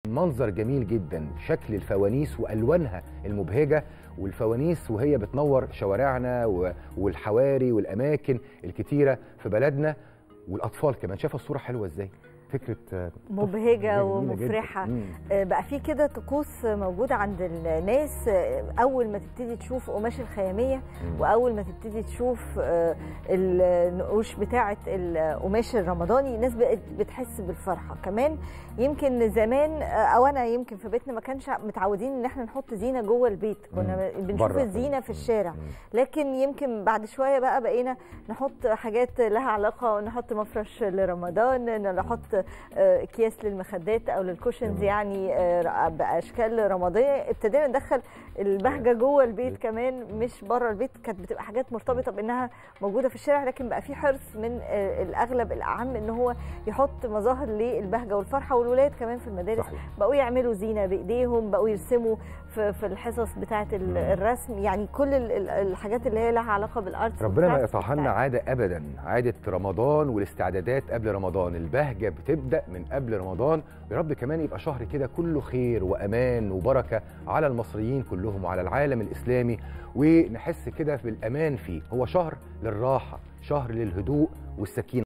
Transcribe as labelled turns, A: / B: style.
A: منظر جميل جدا شكل الفوانيس والوانها المبهجه والفوانيس وهي بتنور شوارعنا و- والحواري والاماكن الكتيره في بلدنا والاطفال كمان شايفه الصوره حلوه ازاي فكره آه،
B: مبهجة
A: جميلة
B: ومفرحة.
A: جداً. مم.
B: آه، بقى في كده طقوس موجودة عند الناس آه، أول ما تبتدي تشوف قماش الخيامية
A: مم.
B: وأول ما تبتدي تشوف آه، النقوش بتاعة القماش الرمضاني الناس بقت بتحس بالفرحة كمان يمكن زمان آه، أو أنا يمكن في بيتنا ما كانش متعودين إن احنا نحط زينة جوه البيت كنا بنشوف
A: بره.
B: الزينة في الشارع
A: مم.
B: لكن يمكن بعد شويه بقى بقينا نحط حاجات لها علاقه نحط مفرش لرمضان نحط آه، اكياس للمخدات او للكوشنز
A: جميل.
B: يعني آه، باشكال رمضانيه ابتدينا ندخل البهجه جوه البيت كمان مش بره البيت كانت بتبقى حاجات مرتبطه بانها موجوده في الشارع لكن بقى في حرص من آه، الاغلب الاعم ان هو يحط مظاهر للبهجه والفرحه والولاد كمان في المدارس
A: صحيح.
B: بقوا يعملوا زينه بايديهم بقوا يرسموا في, في الحصص بتاعه ال-
A: مم.
B: الرسم يعني كل ال- ال- الحاجات اللي هي لها علاقه بالارت
A: ربنا ما يقطعها لنا عاده ابدا عاده رمضان والاستعدادات قبل رمضان البهجه بتبدا من قبل رمضان يا رب كمان يبقى شهر كده كله خير وامان وبركه على المصريين كلهم وعلى العالم الاسلامي ونحس كده بالامان فيه هو شهر للراحه شهر للهدوء والسكينه